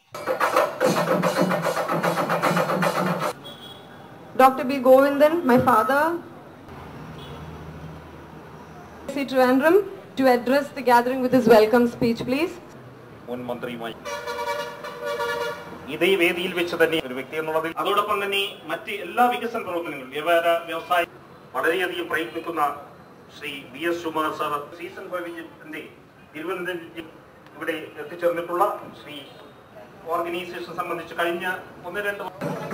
Dr. B. Govindan, my father, C. Trivandrum, to address the gathering with his welcome speech, please. മുൻ മന്ത്രിയുമായി ഇതേ വേദിയിൽ വെച്ച് തന്നെ ഒരു വ്യക്തി എന്നുള്ളതിൽ അതോടൊപ്പം തന്നെ മറ്റ് എല്ലാ വികസന പ്രവർത്തനങ്ങളും വ്യാപാര വ്യവസായം വളരെയധികം പ്രയത്നിക്കുന്ന ശ്രീ ബി എസ് സുമാർ സാർ സീസൺ പ്രൊവിജന്റെ തിരുവനന്തപുരം ജില്ല- ഇവിടെ എത്തിച്ചേർന്നിട്ടുള്ള ശ്രീ ഓർഗനൈസേഷൻ സംബന്ധിച്ച് കഴിഞ്ഞ ഒന്ന് രണ്ട്